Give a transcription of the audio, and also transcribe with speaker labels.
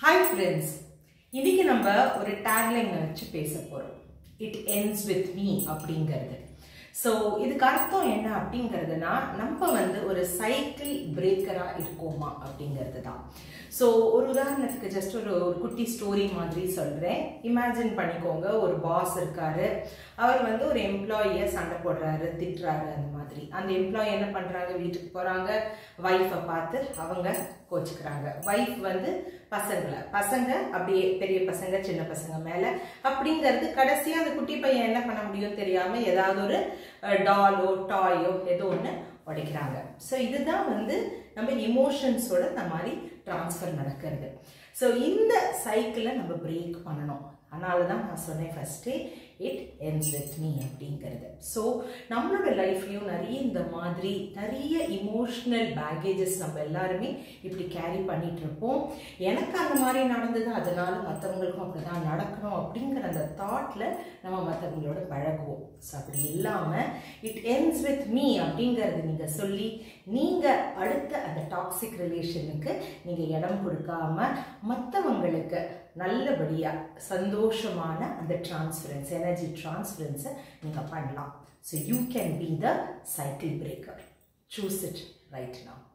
Speaker 1: hi friends இன்னைக்கு நம்ம ஒரு டேக்லைன் வச்சு பேச போறோம் இட் ends with me அப்படிங்கிறது ஸோ இதுக்கு அர்த்தம் என்ன அப்படிங்கிறதுனா நம்ம வந்து ஒரு சைக்கிள் பிரேக்கரா இருக்கோமா அப்படிங்கிறது தான் ஸோ ஒரு உதாரணத்துக்கு ஜஸ்ட் ஒரு ஒரு குட்டி ஸ்டோரி மாதிரி சொல்றேன் இமேஜின் பண்ணிக்கோங்க ஒரு பாஸ் இருக்காரு அவர் வந்து ஒரு எம்ப்ளாயியை சண்டை போடுறாரு திட்டுறாரு அந்த மாதிரி அந்த எம்ப்ளாயி என்ன பண்றாங்க வீட்டுக்கு போறாங்க ஒய்ஃபை பார்த்து அவங்க கோச்சுக்கிறாங்க ஒய்ஃப் வந்து பசங்களை பசங்க அப்படியே பெரிய பசங்க சின்ன பசங்க மேல அப்படிங்கிறது கடைசியா அந்த குட்டி பையன் என்ன பண்ண முடியும் தெரியாம ஏதாவது ஒரு டாலோ டாயோ ஏதோ ஒன்று உடைக்கிறாங்க ஸோ இதுதான் வந்து நம்ம இமோஷன்ஸோட இந்த மாதிரி டிரான்ஸ்ஃபர் நடக்கிறது ஸோ இந்த சைக்கிளை நம்ம பிரேக் பண்ணணும் அதனால தான் நான் சொன்னேன் first it ends with me அப்படிங்கிறது ஸோ நம்மளோட லைஃப்லையும் நிறைய இந்த மாதிரி நிறைய இமோஷ்னல் பேகேஜஸ் நம்ம எல்லாருமே இப்படி கேரி பண்ணிட்டு இருப்போம் எனக்கு அந்த மாதிரி நடந்தது அதனால மற்றவங்களுக்கும் அப்படி தான் நடக்கணும் அப்படிங்கிற அந்த தாட்டில் நம்ம மற்றவங்களோட பழகுவோம் ஸோ அப்படி இல்லாமல் இட் ends with me அப்படிங்கிறது நீங்கள் சொல்லி நீங்கள் அடுத்த அந்த டாக்ஸிக் ரிலேஷனுக்கு நீங்கள் இடம் கொடுக்காம மற்றவங்களுக்கு நல்லபடியாக சந்தோஷமான அந்த டிரான்ஸ்ஃபரன்ஸ் எனர்ஜி டிரான்ஸ்ஃபரன்ஸை நீங்கள் பண்ணலாம் so you can be the cycle breaker choose it right now